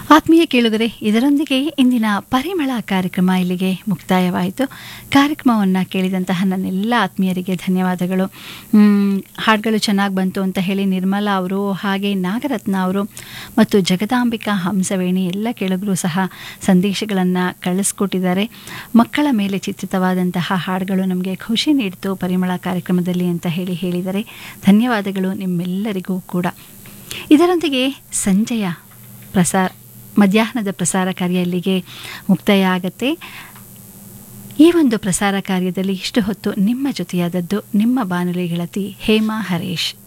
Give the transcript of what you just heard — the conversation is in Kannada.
ಆತ್ಮೀಯ ಕೇಳುಗರೆ ಇದರೊಂದಿಗೆ ಇಂದಿನ ಪರಿಮಳ ಕಾರ್ಯಕ್ರಮ ಇಲ್ಲಿಗೆ ಮುಕ್ತಾಯವಾಯಿತು ಕಾರ್ಯಕ್ರಮವನ್ನು ಕೇಳಿದಂತಹ ನನ್ನೆಲ್ಲ ಆತ್ಮೀಯರಿಗೆ ಧನ್ಯವಾದಗಳು ಮ್, ಹಾಡುಗಳು ಚೆನ್ನಾಗಿ ಬಂತು ಅಂತ ಹೇಳಿ ನಿರ್ಮಲಾ ಅವರು ಹಾಗೆ ನಾಗರತ್ನ ಅವರು ಮತ್ತು ಜಗದಾಂಬಿಕಾ ಹಂಸವೇಣಿ ಎಲ್ಲ ಕೇಳುಗರು ಸಹ ಸಂದೇಶಗಳನ್ನು ಕಳಿಸ್ಕೊಟ್ಟಿದ್ದಾರೆ ಮಕ್ಕಳ ಮೇಲೆ ಚಿತ್ರಿತವಾದಂತಹ ಹಾಡುಗಳು ನಮಗೆ ಖುಷಿ ನೀಡಿತು ಪರಿಮಳ ಕಾರ್ಯಕ್ರಮದಲ್ಲಿ ಅಂತ ಹೇಳಿ ಹೇಳಿದ್ದಾರೆ ಧನ್ಯವಾದಗಳು ನಿಮ್ಮೆಲ್ಲರಿಗೂ ಕೂಡ ಇದರೊಂದಿಗೆ ಸಂಜೆಯ ಪ್ರಸಾರ ಮಧ್ಯಾಹ್ನದ ಪ್ರಸಾರ ಕಾರ್ಯ ಇಲ್ಲಿಗೆ ಮುಕ್ತಾಯ ಆಗತ್ತೆ ಈ ಒಂದು ಪ್ರಸಾರ ಕಾರ್ಯದಲ್ಲಿ ಇಷ್ಟು ಹೊತ್ತು ನಿಮ್ಮ ಜೊತೆಯಾದದ್ದು ನಿಮ್ಮ ಬಾನುಲಿ ಗೆಳತಿ ಹೇಮಾ ಹರೇಶ್